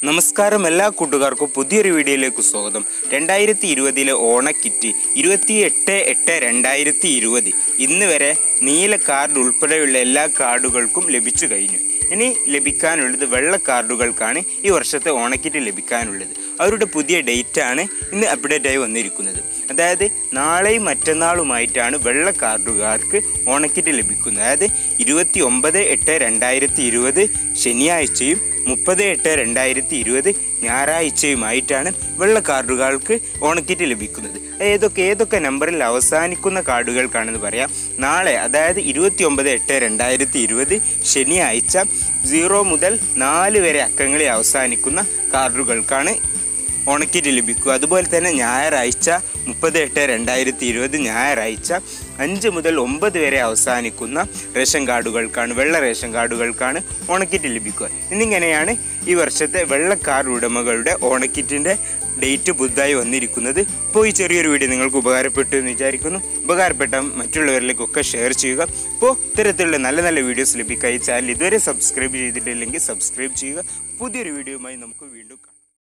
നമസ്കാരം എല്ലാ കൂട്ടുകാർക്കും പുതിയൊരു വീഡിയോയിലേക്ക് സ്വാഗതം രണ്ടായിരത്തി ഇരുപതിലെ ഓണക്കിറ്റ് ഇരുപത്തി എട്ട് എട്ട് രണ്ടായിരത്തി ഇരുപത് ഇന്ന് വരെ നീല കാർഡ് ഉൾപ്പെടെയുള്ള എല്ലാ കാർഡുകൾക്കും ലഭിച്ചു കഴിഞ്ഞു ഇനി ലഭിക്കാനുള്ളത് വെള്ള കാർഡുകൾക്കാണ് ഈ വർഷത്തെ ഓണക്കിറ്റ് ലഭിക്കാനുള്ളത് അവരുടെ പുതിയ ഡേറ്റാണ് ഇന്ന് അപ്ഡേറ്റ് ആയി വന്നിരിക്കുന്നത് അതായത് നാളെയും മറ്റന്നാളുമായിട്ടാണ് വെള്ള കാർഡുകാർക്ക് ഓണക്കിറ്റ് ലഭിക്കുന്നത് അതായത് ഇരുപത്തി ഒമ്പത് എട്ട് രണ്ടായിരത്തി ഇരുപത് ശനിയാഴ്ചയും മുപ്പത് എട്ട് രണ്ടായിരത്തി ഇരുപത് ഞായറാഴ്ചയുമായിട്ടാണ് വെള്ള കാർഡുകൾക്ക് ഓണക്കിറ്റ് ലഭിക്കുന്നത് ഏതൊക്കെ ഏതൊക്കെ നമ്പറിൽ അവസാനിക്കുന്ന കാർഡുകൾക്കാണെന്ന് പറയാം നാളെ അതായത് ഇരുപത്തി ഒമ്പത് എട്ട് രണ്ടായിരത്തി ഇരുപത് ശനിയാഴ്ച സീറോ മുതൽ നാല് വരെ അക്കങ്ങളിൽ അവസാനിക്കുന്ന കാർഡുകൾക്കാണ് ഓണക്കിറ്റ് ലഭിക്കുക അതുപോലെ തന്നെ ഞായറാഴ്ച മുപ്പത് എട്ട് രണ്ടായിരത്തി ഇരുപത് ഞായറാഴ്ച അഞ്ച് മുതൽ ഒമ്പത് വരെ അവസാനിക്കുന്ന റേഷൻ കാർഡുകൾക്കാണ് വെള്ള റേഷൻ കാർഡുകൾക്കാണ് ഓണക്കിറ്റ് ലഭിക്കുക എന്നിങ്ങനെയാണ് ഈ വർഷത്തെ വെള്ള കാർഡ് ഉടമകളുടെ ഓണക്കിറ്റിൻ്റെ ഡേറ്റ് പുതുതായി വന്നിരിക്കുന്നത് അപ്പോൾ ഈ ചെറിയൊരു വീഡിയോ നിങ്ങൾക്ക് ഉപകാരപ്പെട്ടു എന്ന് വിചാരിക്കുന്നു ഉപകാരപ്പെട്ട മറ്റുള്ളവരിലേക്കൊക്കെ ഷെയർ ചെയ്യുക അപ്പോൾ ഇത്തരത്തിലുള്ള നല്ല നല്ല വീഡിയോസ് ലഭിക്കുക ഈ ചാനൽ ഇതുവരെ സബ്സ്ക്രൈബ് ചെയ്തിട്ടില്ലെങ്കിൽ സബ്സ്ക്രൈബ് ചെയ്യുക പുതിയൊരു വീഡിയോയുമായി നമുക്ക് വീണ്ടും കാണാം